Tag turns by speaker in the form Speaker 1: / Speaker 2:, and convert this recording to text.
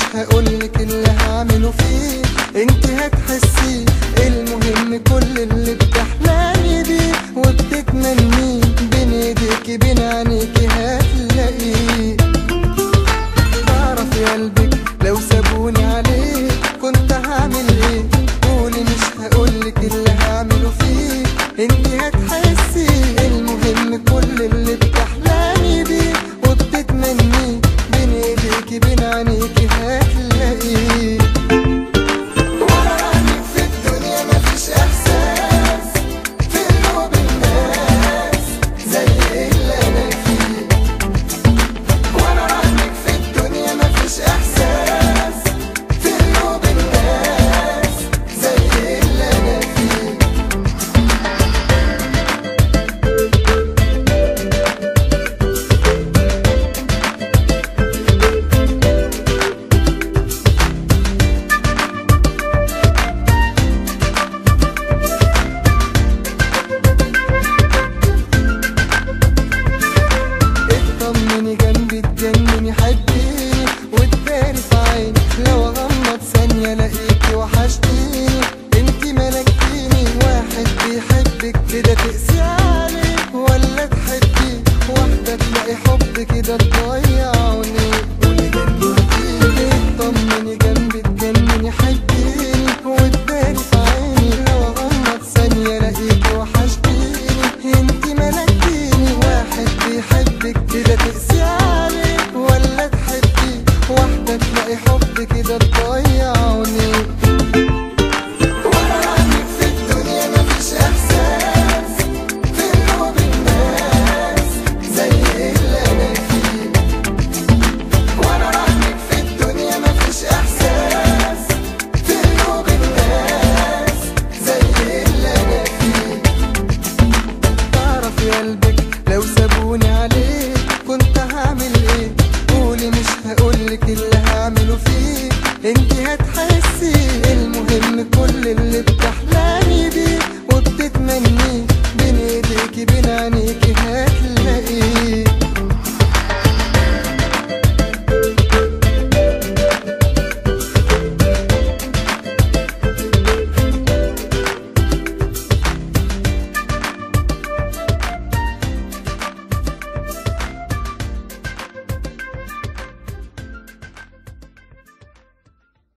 Speaker 1: هقولك اللي هعمله فيه انت هتحسيه المهم كل اللي بتحلمي بيه وبتتمنيه بين ايديكي بين عينيكي هتلاقيه بعرف يا قلبك لو سابوني عليه كنت هعمل ايه قولي مش هقولك اللي هعمله فيه انت هتحسي المهم كل اللي بتحلمي بيه وبتتمنيه بين ايديكي بين عينيكي هتلاقيه ولا عنك في الدنيا مفيش احساس في قلوب الناس زي اللي انا فيه وانا عنك في الدنيا مفيش احساس في قلوب الناس زي اللي انا فيه اطمني جنبي تجنني حبيني وتباري في عيني لو اغمض ثانية الاقيكي وحشتيني انتي ملكتيني واحد بيحبك كده تقسي عليه ولا تحبي واحدة تلاقي حب كده تضيعني قولي جننتيني اطمني جنبي تجنني حبيني وتباري في عيني لو اغمض ثانية الاقيكي وحشتيني انتي ملكتيني واحد بيحبك كده تقسي عليه ولا تحبي واحدة تلاقي حب كده تضيعني ولا عنك في الدنيا مفيش احساس في قلوب الناس زي اللي انا فيه وانا عنك في الدنيا مفيش احساس في قلوب الناس زي اللي انا فيه تعرف يا قلبك لو سابوني عليه كنت هعمل ايه قولي مش هقولك اللي هعمله فيه انت هتحسي المهم كل اللي بتحلمي بيه وبتتمنيه بين ايديكي بين عينيكي هات